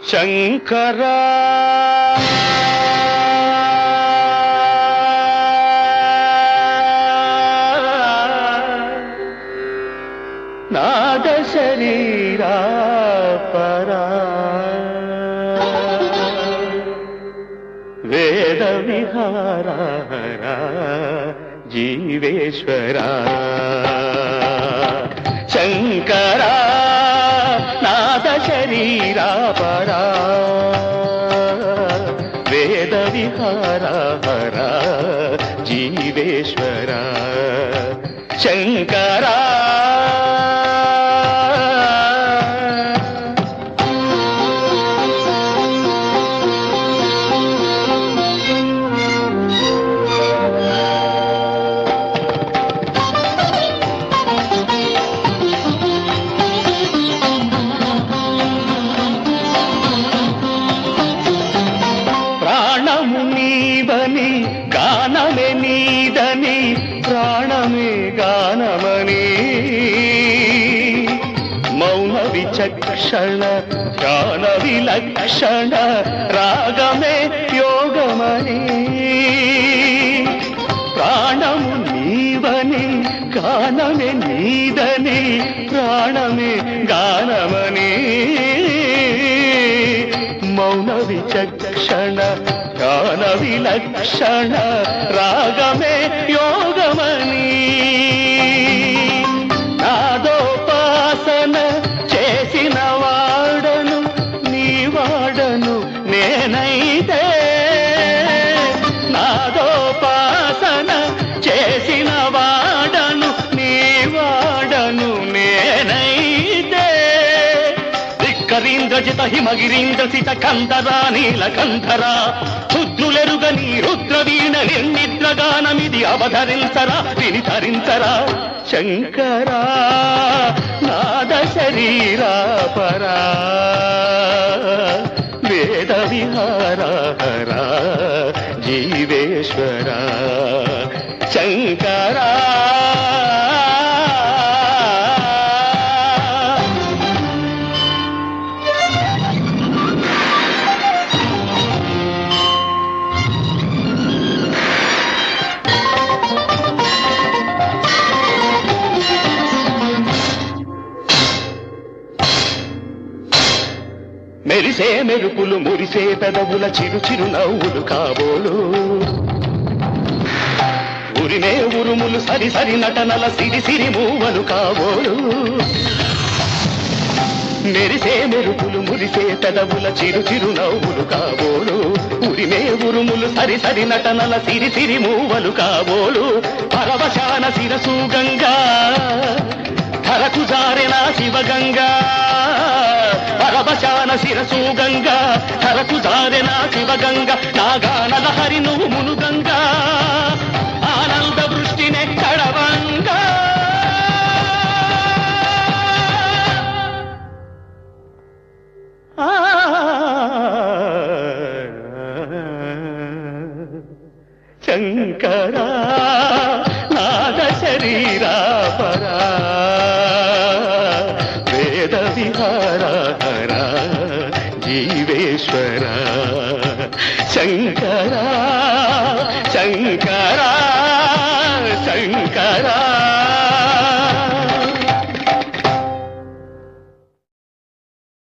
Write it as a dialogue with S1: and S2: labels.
S1: శంకరా నాద శరీరా పరా వేద విహారా జీవేశ్వరా శంకరా నాద శరీరా పరా వేద విహారా హరా జీవేశ్వరా శంకరా ప్రాణము నీవని గానమే నీదని ప్రాణమే గానమని మౌన విచక్షణ ధ్యాన విలక్షణ రాగమే యోగమని ప్రాణము నీవని గానమే నీదని ప్రాణమే గానమని మౌన విచక్షణ గాన విలక్షణ రాగమే యోగమని నాదోపాసన చేసిన వాడను నీ వాడను నేనైతే నాదోపాసన చేసిన వాడను నీ వాడను నేనైతే ధిక్కరీంద్రజిత హిమగిరీంద్ర సిత కంధరా నీల కంధరా రుద్రులెరుగ నీ రుద్రవీణ నిర్నిద్రగానమిది అవధరించరా విని ధరించరా శంకరా నాద శరీరా పరా వేద విహారా హరా జీవేశ్వరా శంకరా మెరిసే మెరుపులు మురిసే పెదవుల చిరు చిరు నవ్వులు కాబోలు ఉరిమే ఉరుములు సరి సరి నటనల సిరి సిరి మూవలు కాబోలు మెరిసే మెరుపులు మురిసే పెదవుల చిరు చిరు నవ్వులు కాబోలు ఉరిమే ఉరుములు సరి సరి నటనల సిరి సిరి మూవలు కాబోలు పరవశాన శిరసు గంగా ధరకు జారెన శివగంగా పరవశాన శిరసు గంగా ధరకు జారెన శివగంగ నాగానల హరి నువ్వు మునుగంగా ఆనంద వృష్టినే కడవంగా శంకరా నాద శరీరా పరా వేద విహారా హరా జీవేశ్వర శంకరా శంకరా శంకరా